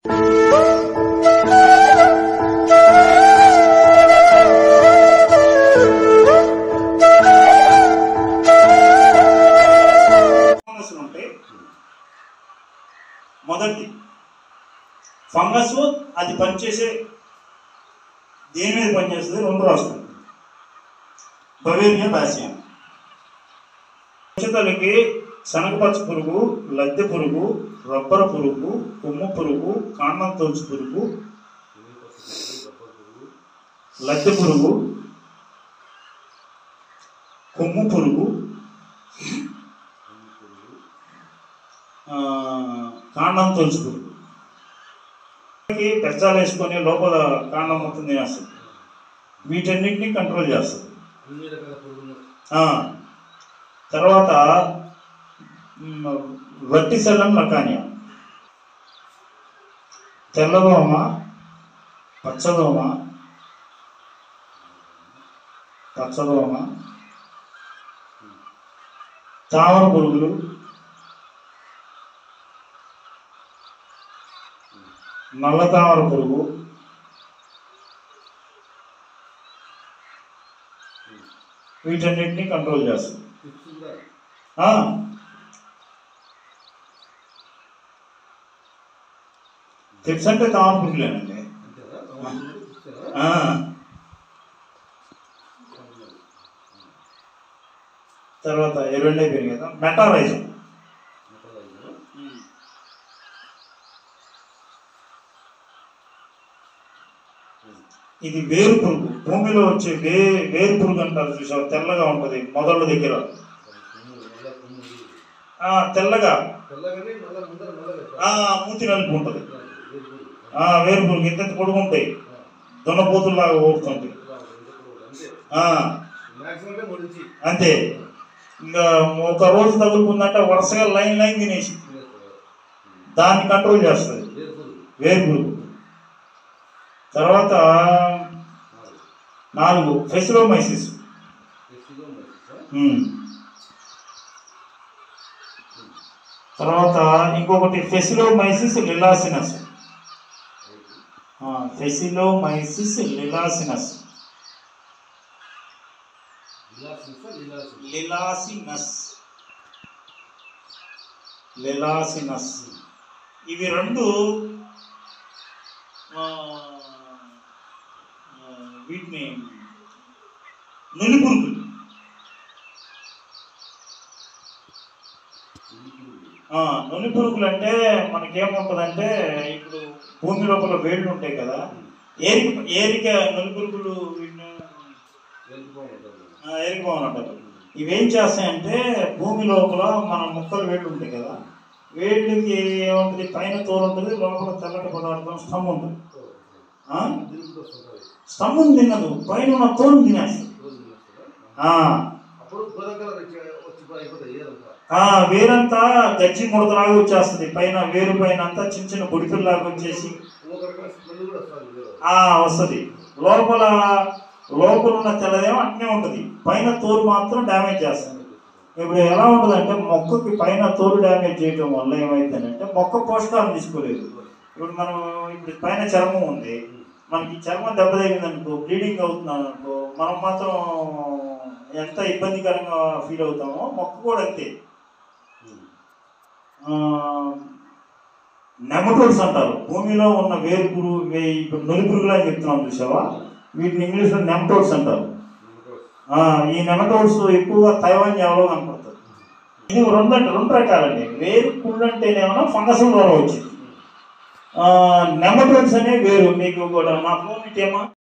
ఫంగస్లు ఉంటాయి మొదటిది ఫంగస్ అది పనిచేసే దేని మీద పనిచేస్తుంది రెండు రాష్ట్రాలు బవేరియా బ్యాసియా పచ్చతలకి శనగపచ్చ పురుగు లద్దె పురుగు రబ్బర పురుగు కొమ్ము పురుగు కాండం తొలుచు పురుగు లద్దె పురుగు కొమ్ము పురుగు ఆ, కాండం తొలుచు పురుగు పెచ్చాలు వేసుకొని లోపల కాండం మొత్తం తినేస్తుంది వీటన్నిటిని కంట్రోల్ చేస్తుంది అన్ని రకాల పురుగులు ఆ, తర్వాత మ్, వట్టిసెల్లం లకానియా తెల్లదోమ పచ్చదోమ పచ్చదోమ తామర పురుగులు నల్ల తామర పురుగు వీటన్నిటిని కంట్రోల్ చేస్తుంది ఫిక్స్ కూడా ఆ, టిప్స్ అంటే తామర పురుగులేనండి అంతేనా అవును, ఫిక్సేనా? ఆ, తర్వాత ఎరువులు అయిపోయింది కదా మెటారైజం మెటలైజర్. ఇది వేరు పురుగు భూమిలో వచ్చే వే వేరు పురుగు అంటారు చూసావు తెల్లగా ఉంటుంది మొదళ్ళ దగ్గర కొమ్ము, నల్ల కొమ్ము ఇది. ఆ, తెల్లగా తెల్లగానే నల్ల ముందర నల్లగా ఆ, మూతి నలుపు ఉంటుంది వేరు పురుగు. ఆ, వేరు పురుగు ఇంత పొడుగు ఉంటాయి ఆ, దున్నపోతుల్లాగా ఊరుతుంటాయి ఇలా ఉంటుంది, ఇంత పురుగు. అంతే ఆ, మాక్సిమం అంటే మూడు ఇంచి అంతే ఇంకా ఒక రోజు తగులుకుందంటే వరుసగా లైన్ లైన్ తినేసి దాన్ని కంట్రోల్ చేస్తుంది వేరు పురుగు వేరు పురుగు తర్వాత నాలుగు. నాలుగు ఫెసిలోమైసిస్ ఎక్సిలో మైసిసా? ఉమ్. తర్వాత ఇంకొకటి ఫెసిలోమైసిస్ లిలాసినస్ ఐదు. ఫెసిలోమైసిస్ లిలాసినస్ లిలాసిసా, లిలాసిస్. లిలాసినస్ లిలాసినస్ ఇవి రెండు ఆ, ఆ, వీటిని నులి పురుగులు ఇది పురుగు. ఆ, నులి పురుగులు అంటే మనకేముంటుందంటే ఇప్పుడు భూమి లోపల వేళ్ళు ఉంటాయి కదా ఏరిక ఏరిక నులి పురుగులు వీటిని వెళ్ళిపోమంటారు. ఆ, ఏరికబావులు అంటారు ఇవేం చేస్తాయంటే భూమి లోపల మన ముక్కలు వేళ్ళు ఉంటాయి కదా వేళ్ళకి ఏముంటుంది పైన తోలు ఉంటుంది లోపల తెల్లటి పదార్థం స్టమ్ ఉంటుంది ఆ? దీనికి కూడా వస్తుంటాయి. స్టమ్ముని తినదు పైన ఉన్న తోలు తినేస్తుంది రోజు తినేస్తారా? ఆ, అప్పుడు గోధుమ కలర్ వచ్చి వచ్చి అయిపోతాయి ఏదంతా ఆ, వేరంతా గజ్జి ముడతలాగా వచ్చేస్తుంది పైన వేరు పైన అంతా చిన్న చిన్న బుడిపిల్లాగా వచ్చేసి ఒక రకమైన స్మెల్ కూడా వస్తుంది వేరు. ఆ వస్తుంది లోపల లోపల ఉన్న తెల్లదేమో అట్నే ఉంటుంది పైన తోలు మాత్రం డ్యామేజ్ చేస్తుంది ఇప్పుడు ఎలా ఉంటుందంటే మొక్కకి పైన తోలు డ్యామేజ్ చేయడం వల్ల ఏమైందంటే మొక్క పోషకాలు తీసుకోలేదు ఇప్పుడు మనం ఇప్పుడు పైన చర్మం ఉంది మనకి చర్మం దెబ్బ తగిలింది అనుకో బ్లీడింగ్ అవుతుంది అనుకో మనం మాత్రం ఎంత ఇబ్బందికరంగా ఫీల్ అవుతామో మొక్క కూడా అంతే నెమటోడ్స్ అంటారు భూమిలో ఉన్న వేరు పురుగు వే- ఇప్పుడు నొలి పురుగులు అని చెప్తున్నాం చూసావా వీటిని ఇంగ్లీష్లో నెమటోడ్స్ అంటారు ఆ, ఈ నెమటోడ్స్ ఎక్కువగా తైవాన్ జావలో కనపడతారు ఇది రెండు అంటే రెండు రకాలండి వేరు పురుగు అంటేనేమో ఫంగస్ ద్వారా వచ్చింది నెమటోడ్స్ అనే వేరు మీకు కూడా మా ఫోన్ ఏమో